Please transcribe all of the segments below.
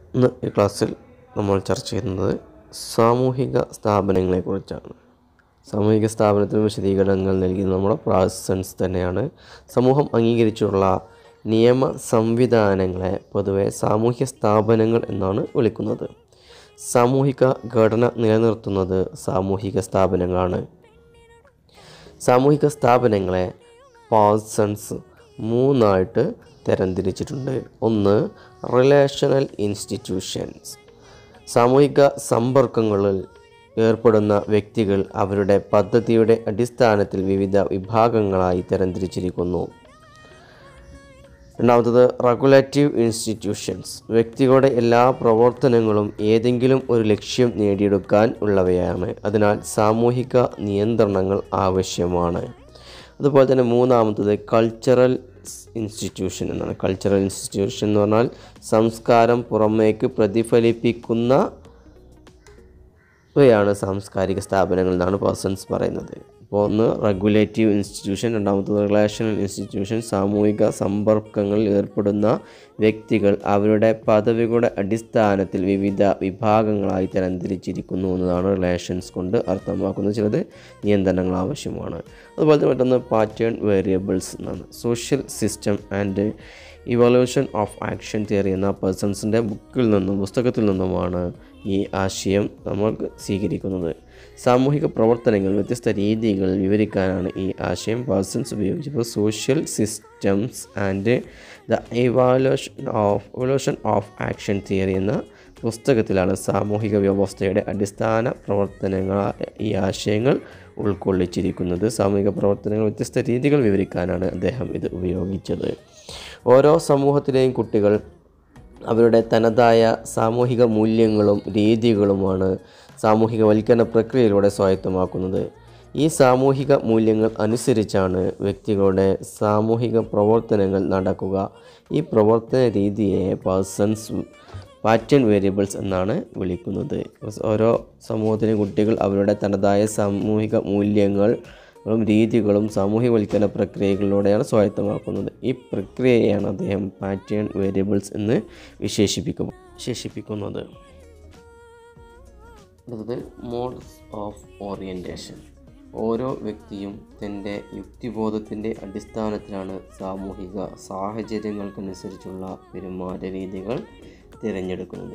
ഇന്ന് ഈ ക്ലാസ്സിൽ നമ്മൾ ചർച്ച ചെയ്യുന്നത് സാമൂഹിക സ്ഥാപനങ്ങളെക്കുറിച്ചാണ് സാമൂഹിക സ്ഥാപനത്തിന് വിശദീകരണങ്ങൾ നൽകിയത് നമ്മുടെ പ്രാസൻസ് തന്നെയാണ് സമൂഹം അംഗീകരിച്ചുള്ള നിയമ സംവിധാനങ്ങളെ പൊതുവെ സാമൂഹ്യ സ്ഥാപനങ്ങൾ എന്നാണ് വിളിക്കുന്നത് സാമൂഹിക ഘടന നിലനിർത്തുന്നത് സാമൂഹിക സ്ഥാപനങ്ങളാണ് സാമൂഹിക സ്ഥാപനങ്ങളെ പാഴ്സൺസ് മൂന്നായിട്ട് തരംതിരിച്ചിട്ടുണ്ട് ഒന്ന് റിലേഷണൽ ഇൻസ്റ്റിറ്റ്യൂഷൻസ് സാമൂഹിക സമ്പർക്കങ്ങളിൽ ഏർപ്പെടുന്ന വ്യക്തികൾ അവരുടെ പദ്ധതിയുടെ അടിസ്ഥാനത്തിൽ വിവിധ വിഭാഗങ്ങളായി തരംതിരിച്ചിരിക്കുന്നു രണ്ടാമത്തത് റെഗുലേറ്റീവ് ഇൻസ്റ്റിറ്റ്യൂഷൻസ് വ്യക്തികളുടെ എല്ലാ പ്രവർത്തനങ്ങളും ഏതെങ്കിലും ഒരു ലക്ഷ്യം നേടിയെടുക്കാൻ ഉള്ളവയാണ് അതിനാൽ സാമൂഹിക നിയന്ത്രണങ്ങൾ ആവശ്യമാണ് അതുപോലെ തന്നെ മൂന്നാമത്തത് കൾച്ചറൽ ഇൻസ്റ്റിറ്റ്യൂഷൻ എന്നാണ് കൾച്ചറൽ ഇൻസ്റ്റിറ്റ്യൂഷൻ എന്ന് പറഞ്ഞാൽ സംസ്കാരം പുറമേക്ക് പ്രതിഫലിപ്പിക്കുന്ന ഇവയാണ് സാംസ്കാരിക സ്ഥാപനങ്ങൾ എന്നാണ് പേഴ്സൺസ് പറയുന്നത് ഇപ്പോൾ ഒന്ന് റെഗുലേറ്റീവ് ഇൻസ്റ്റിറ്റ്യൂഷൻ രണ്ടാമത്തത് റിലേഷണൽ ഇൻസ്റ്റിറ്റ്യൂഷൻ സാമൂഹിക സമ്പർക്കങ്ങളിൽ ഏർപ്പെടുന്ന വ്യക്തികൾ അവരുടെ പദവികളുടെ അടിസ്ഥാനത്തിൽ വിവിധ വിഭാഗങ്ങളായി തരംതിരിച്ചിരിക്കുന്നു എന്നതാണ് റിലേഷൻസ് കൊണ്ട് അർത്ഥമാക്കുന്നത് ചിലത് നിയന്ത്രണങ്ങൾ ആവശ്യമാണ് അതുപോലെ തന്നെ മറ്റൊന്ന് പാറ്റേൺ വേരിയബിൾസ് എന്നാണ് social system and evolution of action theory എന്ന പേഴ്സൺസിൻ്റെ ബുക്കിൽ നിന്നും പുസ്തകത്തിൽ നിന്നുമാണ് ഈ ആശയം നമ്മൾ സ്വീകരിക്കുന്നത് സാമൂഹിക പ്രവർത്തനങ്ങൾ വ്യത്യസ്ത രീതികൾ വിവരിക്കാനാണ് ഈ ആശയം പേഴ്സൺസ് ഉപയോഗിച്ചത് social systems and the evaluation of evolution of action theory എന്ന പുസ്തകത്തിലാണ് സാമൂഹിക വ്യവസ്ഥയുടെ അടിസ്ഥാന പ്രവർത്തനങ്ങൾ ഈ ആശയങ്ങൾ ഉൾക്കൊള്ളിച്ചിരിക്കുന്നത് സാമൂഹിക പ്രവർത്തനങ്ങൾ വ്യത്യസ്ത രീതികൾ വിവരിക്കാനാണ് അദ്ദേഹം ഇത് ഉപയോഗിച്ചത് ഓരോ സമൂഹത്തിലെയും കുട്ടികൾ അവരുടെ തനതായ സാമൂഹിക മൂല്യങ്ങളും രീതികളുമാണ് സാമൂഹികവൽക്കരണ പ്രക്രിയയിലൂടെ സ്വായത്തമാക്കുന്നത് ഈ സാമൂഹിക മൂല്യങ്ങൾ അനുസരിച്ചാണ് വ്യക്തികളുടെ സാമൂഹിക പ്രവർത്തനങ്ങൾ നടക്കുക ഈ പ്രവർത്തന രീതിയെ പേഴ്സൺസ് പാറ്റേൺ വേരിയബിൾസ് എന്നാണ് വിളിക്കുന്നത് ഓരോ സമൂഹത്തിലെ കുട്ടികൾ അവരുടെ തനതായ സാമൂഹിക മൂല്യങ്ങൾ ങ്ങളും രീതികളും സാമൂഹ്യവൽക്കരണ പ്രക്രിയകളിലൂടെയാണ് സ്വായത്തമാക്കുന്നത് ഈ പ്രക്രിയയാണ് അദ്ദേഹം പാറ്റേൺ വേരിയബിൾസ് എന്ന് വിശേഷിപ്പിക്കും വിശേഷിപ്പിക്കുന്നത് അടുത്തത് മോഡ്സ് ഓഫ് ഓറിയൻറ്റേഷൻ ഓരോ വ്യക്തിയും തൻ്റെ യുക്തിബോധത്തിൻ്റെ അടിസ്ഥാനത്തിലാണ് സാമൂഹിക സാഹചര്യങ്ങൾക്കനുസരിച്ചുള്ള പെരുമാറ്റ രീതികൾ തിരഞ്ഞെടുക്കുന്നത്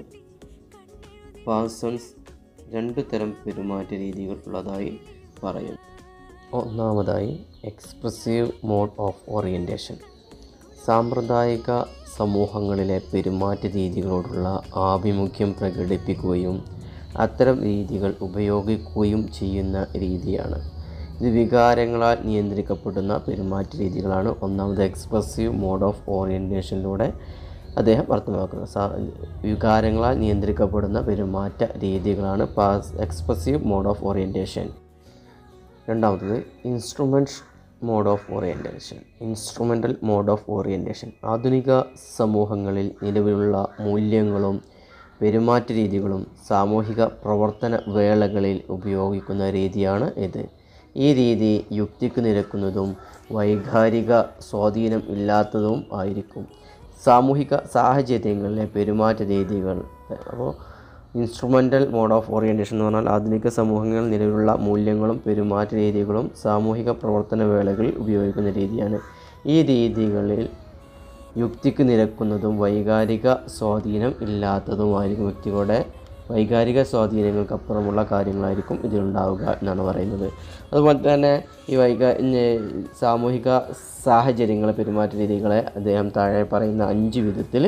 പാഴ്സൺസ് രണ്ട് തരം പെരുമാറ്റ രീതികൾ ഉള്ളതായി പറയുന്നു ഒന്നാമതായി എക്സ്പ്രസീവ് മോഡ് ഓഫ് ഓറിയൻറ്റേഷൻ സാമ്പ്രദായിക സമൂഹങ്ങളിലെ പെരുമാറ്റ രീതികളോടുള്ള ആഭിമുഖ്യം പ്രകടിപ്പിക്കുകയും അത്തരം രീതികൾ ഉപയോഗിക്കുകയും ചെയ്യുന്ന രീതിയാണ് ഇത് വികാരങ്ങളാൽ നിയന്ത്രിക്കപ്പെടുന്ന പെരുമാറ്റ രീതികളാണ് ഒന്നാമത് എക്സ്പ്രസീവ് മോഡ് ഓഫ് ഓറിയൻറ്റേഷനിലൂടെ അദ്ദേഹം അർത്ഥമാക്കുന്നത് സാ വികാരങ്ങളാൽ നിയന്ത്രിക്കപ്പെടുന്ന പെരുമാറ്റ രീതികളാണ് pass expressive mode of orientation രണ്ടാമത്തത് instrument mode of orientation instrumental mode of orientation ആധുനിക സമൂഹങ്ങളിൽ നിലവിലുള്ള മൂല്യങ്ങളും പെരുമാറ്റ രീതികളും സാമൂഹിക പ്രവർത്തന വേളകളിൽ ഉപയോഗിക്കുന്ന രീതിയാണ് ഇത് ഈ രീതി യുക്തിക്ക് നിരക്കുന്നതും വൈകാരിക സ്വാധീനം ഇല്ലാത്തതും ആയിരിക്കും സാമൂഹിക സാഹചര്യങ്ങളിലെ പെരുമാറ്റ രീതികൾ അപ്പോൾ ഇൻസ്ട്രുമെൻ്റൽ മോഡ് ഓഫ് ഓറിയൻറ്റേഷൻ എന്ന് പറഞ്ഞാൽ ആധുനിക സമൂഹങ്ങളിൽ നിലവിലുള്ള മൂല്യങ്ങളും പെരുമാറ്റ രീതികളും സാമൂഹിക പ്രവർത്തന വേളകളിൽ ഉപയോഗിക്കുന്ന രീതിയാണ് ഈ രീതികളിൽ യുക്തിക്ക് നിരക്കുന്നതും വൈകാരിക സ്വാധീനം ഇല്ലാത്തതുമായിരിക്കും വ്യക്തികളുടെ വൈകാരിക സ്വാധീനങ്ങൾക്കപ്പുറമുള്ള കാര്യങ്ങളായിരിക്കും ഇതിലുണ്ടാവുക എന്നാണ് പറയുന്നത് അതുപോലെ തന്നെ ഈ വൈകാ സാമൂഹിക സാഹചര്യങ്ങളെ പെരുമാറ്റ രീതികളെ അദ്ദേഹം താഴെ പറയുന്ന അഞ്ച് വിധത്തിൽ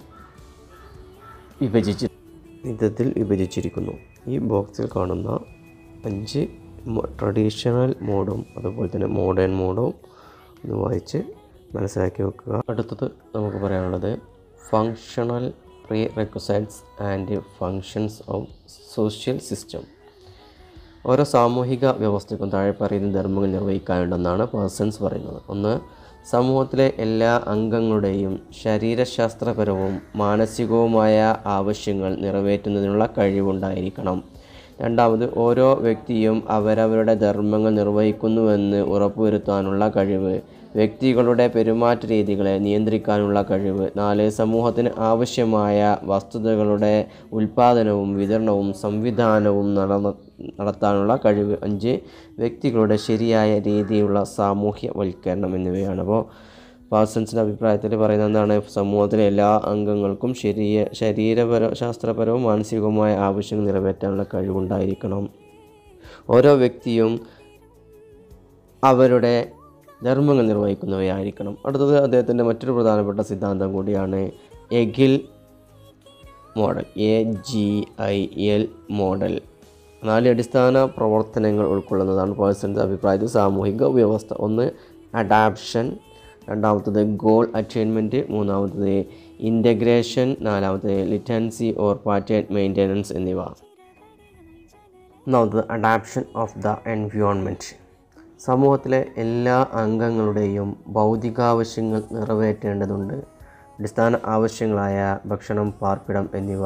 വിഭജിച്ചു വിധത്തിൽ വിഭജിച്ചിരിക്കുന്നു ഈ ബോക്സിൽ കാണുന്ന അഞ്ച് ട്രഡീഷണൽ മോഡും അതുപോലെ തന്നെ മോഡേൺ മോഡും ഒന്ന് വായിച്ച് മനസ്സിലാക്കി വെക്കുക അടുത്തത് നമുക്ക് പറയാനുള്ളത് functional prerequisites and functions of social system ഓരോ സാമൂഹിക വ്യവസ്ഥയ്ക്കും താഴെ പറയുന്ന ധർമ്മങ്ങൾ നിർവഹിക്കാനുണ്ടെന്നാണ് പേഴ്സൺസ് പറയുന്നത് ഒന്ന് സമൂഹത്തിലെ എല്ലാ അംഗങ്ങളുടെയും ശരീരശാസ്ത്രപരവും മാനസികവുമായ ആവശ്യങ്ങൾ നിറവേറ്റുന്നതിനുള്ള കഴിവുണ്ടായിരിക്കണം രണ്ടാമത് ഓരോ വ്യക്തിയും അവരവരുടെ ധർമ്മങ്ങൾ നിർവഹിക്കുന്നുവെന്ന് ഉറപ്പുവരുത്താനുള്ള കഴിവ് വ്യക്തികളുടെ പെരുമാറ്റ രീതികളെ നിയന്ത്രിക്കാനുള്ള കഴിവ് നാല് സമൂഹത്തിന് ആവശ്യമായ വസ്തുതകളുടെ ഉൽപ്പാദനവും വിതരണവും സംവിധാനവും നടന്ന നടത്താനുള്ള കഴിവ് അഞ്ച് വ്യക്തികളുടെ ശരിയായ രീതിയിലുള്ള സാമൂഹ്യവൽക്കരണം എന്നിവയാണ് അപ്പോൾ പാഴ്സൺസിൻ്റെ അഭിപ്രായത്തിൽ പറയുന്നത് എന്താണ് സമൂഹത്തിലെ എല്ലാ അംഗങ്ങൾക്കും ശരീര ശരീരപര ശാസ്ത്രപരവും മാനസികവുമായ ആവശ്യങ്ങൾ നിറവേറ്റാനുള്ള കഴിവുണ്ടായിരിക്കണം ഓരോ വ്യക്തിയും അവരുടെ ധർമ്മങ്ങൾ നിർവഹിക്കുന്നവയായിരിക്കണം അടുത്തത് അദ്ദേഹത്തിൻ്റെ മറ്റൊരു പ്രധാനപ്പെട്ട സിദ്ധാന്തം കൂടിയാണ് AGIL model A G I L model നാല് അടിസ്ഥാന പ്രവർത്തനങ്ങൾ ഉൾക്കൊള്ളുന്നതാണ് പേഴ്സൺസ് അഭിപ്രായത്തിൽ സാമൂഹിക വ്യവസ്ഥ ഒന്ന് അഡാപ്ഷൻ രണ്ടാമത്തത് ഗോൾ അറ്റൈൻമെൻറ്റ് മൂന്നാമത്തത് ഇൻ്റഗ്രേഷൻ നാലാമത്തത് ലിറ്റൻസി ഓർ പാറ്റേൺ മെയിൻ്റെനൻസ് എന്നിവ ഒന്നാമത്തത് അഡാപ്ഷൻ ഓഫ് ദ എൻവയോൺമെൻറ്റ് സമൂഹത്തിലെ എല്ലാ അംഗങ്ങളുടെയും ഭൗതികാവശ്യങ്ങൾ നിറവേറ്റേണ്ടതുണ്ട് അടിസ്ഥാന ആവശ്യങ്ങളായ ഭക്ഷണം പാർപ്പിടം എന്നിവ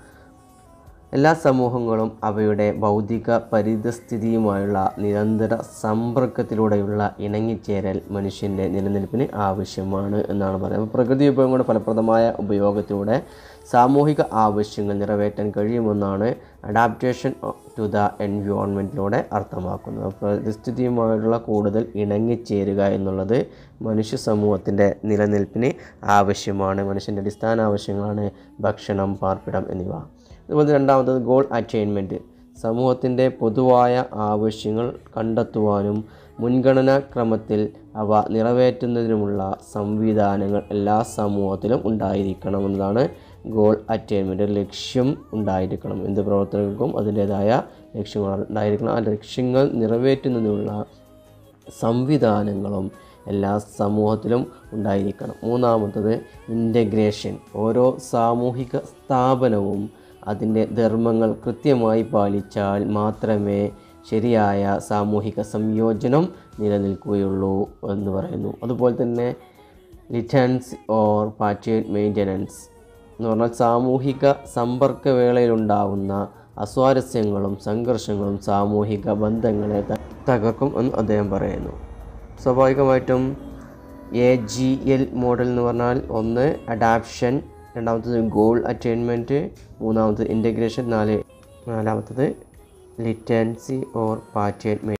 എല്ലാ സമൂഹങ്ങളും അവയുടെ ഭൗതിക പരിതസ്ഥിതിയുമായുള്ള നിരന്തര സമ്പർക്കത്തിലൂടെയുള്ള ഇണങ്ങിച്ചേരൽ മനുഷ്യൻ്റെ നിലനിൽപ്പിന് ആവശ്യമാണ് എന്നാണ് പറയുന്നത് പ്രകൃതി വിഭവങ്ങളുടെ ഫലപ്രദമായ ഉപയോഗത്തിലൂടെ സാമൂഹിക ആവശ്യങ്ങൾ നിറവേറ്റാൻ കഴിയുമെന്നാണ് അഡാപ്റ്റേഷൻ ടു ദ എൻവയോൺമെൻറ്റിലൂടെ അർത്ഥമാക്കുന്നത് പരിസ്ഥിതിയുമായുള്ള കൂടുതൽ ഇണങ്ങിച്ചേരുക എന്നുള്ളത് മനുഷ്യ സമൂഹത്തിൻ്റെ നിലനിൽപ്പിന് ആവശ്യമാണ് മനുഷ്യൻ്റെ അടിസ്ഥാന ആവശ്യങ്ങളാണ് ഭക്ഷണം പാർപ്പിടം എന്നിവ അതുപോലെ രണ്ടാമത്തത് ഗോൾ അറ്റൈൻമെൻറ്റ് സമൂഹത്തിൻ്റെ പൊതുവായ ആവശ്യങ്ങൾ കണ്ടെത്തുവാനും മുൻഗണനാ ക്രമത്തിൽ അവ നിറവേറ്റുന്നതിനുമുള്ള സംവിധാനങ്ങൾ എല്ലാ സമൂഹത്തിലും ഉണ്ടായിരിക്കണം എന്നതാണ് ഗോൾ അറ്റൈൻമെൻറ്റ് ലക്ഷ്യം ഉണ്ടായിരിക്കണം എന്ത് പ്രവർത്തനങ്ങൾക്കും അതിൻ്റേതായ ലക്ഷ്യങ്ങൾ ഉണ്ടായിരിക്കണം ആ ലക്ഷ്യങ്ങൾ നിറവേറ്റുന്നതിനുള്ള സംവിധാനങ്ങളും എല്ലാ സമൂഹത്തിലും ഉണ്ടായിരിക്കണം മൂന്നാമത്തത് ഇൻ്റഗ്രേഷൻ ഓരോ സാമൂഹിക സ്ഥാപനവും അതിൻ്റെ ധർമ്മങ്ങൾ കൃത്യമായി പാലിച്ചാൽ മാത്രമേ ശരിയായ സാമൂഹിക സംയോജനം നിലനിൽക്കുകയുള്ളൂ എന്ന് പറയുന്നു അതുപോലെ തന്നെ ലിറ്റൻസ് ഓർ പാറ്റേൺ മെയിൻ്റനൻസ് എന്ന് പറഞ്ഞാൽ സാമൂഹിക സമ്പർക്ക വേളയിലുണ്ടാവുന്ന അസ്വാരസ്യങ്ങളും സംഘർഷങ്ങളും സാമൂഹിക ബന്ധങ്ങളെ ത- തകർക്കും എന്ന് അദ്ദേഹം പറയുന്നു സ്വാഭാവികമായിട്ടും എ ജി എൽ മോഡൽ എന്ന് പറഞ്ഞാൽ ഒന്ന് അഡാപ്ഷൻ രണ്ടാമത്തത് ഗോൾ അറ്റൈൻമെൻറ്റ് മൂന്നാമത്തത് ഇൻ്റഗ്രേഷൻ നാല് നാലാമത്തത് ലിറ്റൻസി ഓർ പാറ്റേൺ